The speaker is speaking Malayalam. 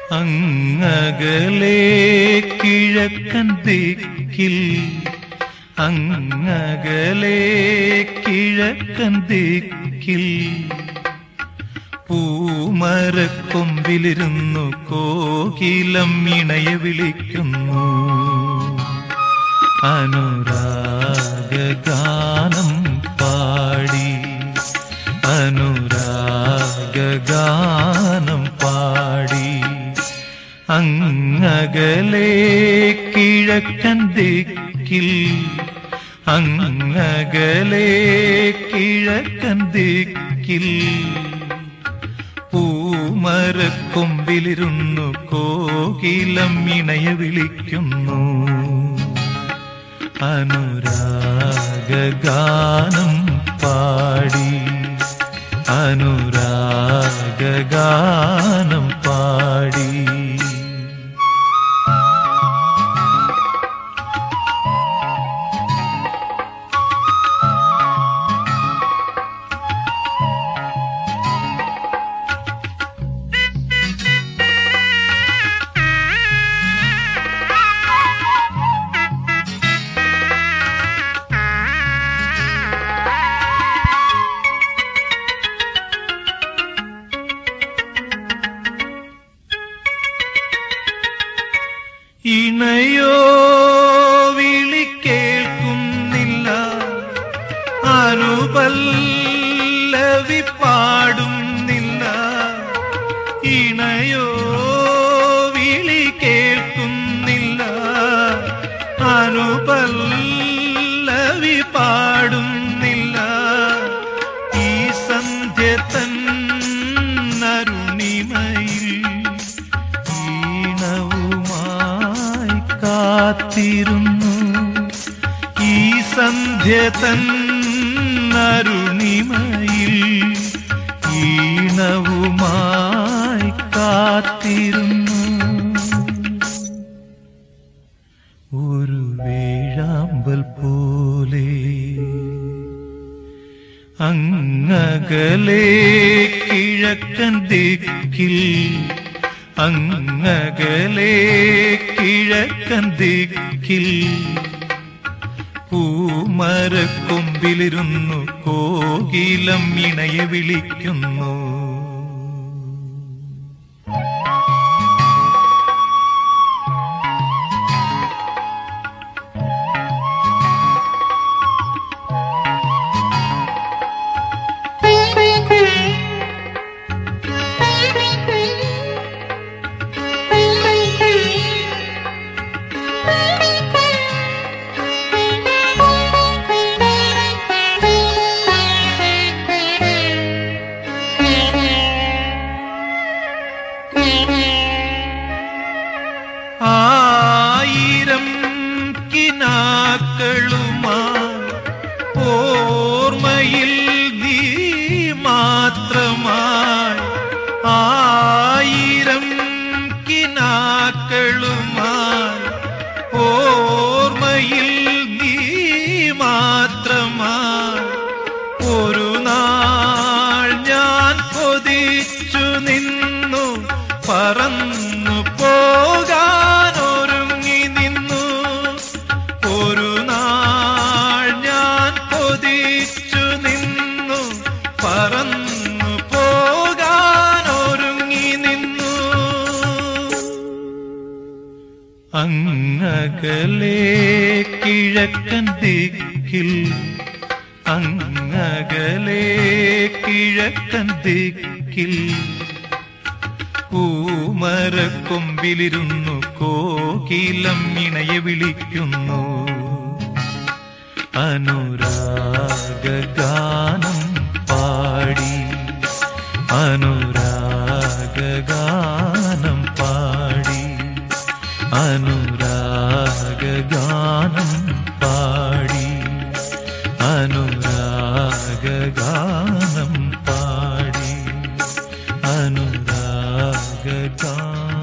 അങ്ങകലെ കിഴക്കൻ ദിക്കിൽ അങ്ങകലെ കിഴക്കൻ ദിക്കിൽ പൂമരക്കൊമ്പിലിരുന്നു കോകിലം ഇണയെ വിളിക്കുന്നു അനുരാഗാനം പാടി അനുരാഗാനം പാടി അങ്ങകലെ കിഴക്കൻ ദിക്കിൽ അങ്ങകലെ കിഴക്കൻ ദിക്കിൽ പൂമരക്കൊമ്പിലിരുന്നു കോകിലം ഇണയെ വിളിക്കുന്നു അനുരാഗാനം പാടി അനുരാഗാനം പാടി ഇണയോ വിളി കേൾക്കുന്നില്ല അനുപല്ലവി പാടുന്നില്ല ഇണയോ വിളി കേൾക്കുന്നില്ല അനുപല്ലവി പാടുന്നില്ല ഈ സന്ധ്യ തൻ അരുണിമയിൽ ഈണവുമായി കാത്തിരുന്നു ഈ സന്ധ്യ തൻ അരുണിമയിൽ ഈണവുമായി കാത്തിരുന്നു ഒരു വേഴാമ്പൽ പോലെ അങ്ങകലെ കിഴക്കൻ ദിക്കിൽ അങ്ങകലെ കിഴക്കൻ ദിക്കിൽ പൂമരക്കൊമ്പിലിരുന്നു കോകിലം ഇണയെ വിളിക്കുന്നു ആയിരം കിനാക്കളുമായി ഓർമ്മയിൽ നീ മാത്രമായി ആയിരം കിനാക്കളുമായി ഓർമ്മയിൽ നീ മാത്രമായി ഒരു നാൾ ഞാൻ കൊതിച്ചു നിന്നു പറന്നു പോകാൻ ഒരുങ്ങി നിന്നു ഒരു നാൾ ഞാൻ കൊതിച്ചു നിന്നു പറന്നു പോകാൻ ഒരുങ്ങി നിന്നു അങ്ങകലെ കിഴക്കൻ ദിക്കിൽ അങ്ങകലെ കിഴക്കൻ ദിക്കിൽ പൂമരക്കൊമ്പിലിരുന്നു കോകിലം ഇണയെ വിളിക്കുന്നു അനുരാഗാനം പാടി അനുരാഗാനം പാടി അനുരാഗാനം പാടി അനുരാഗാനം പാടി അനുരാഗാനം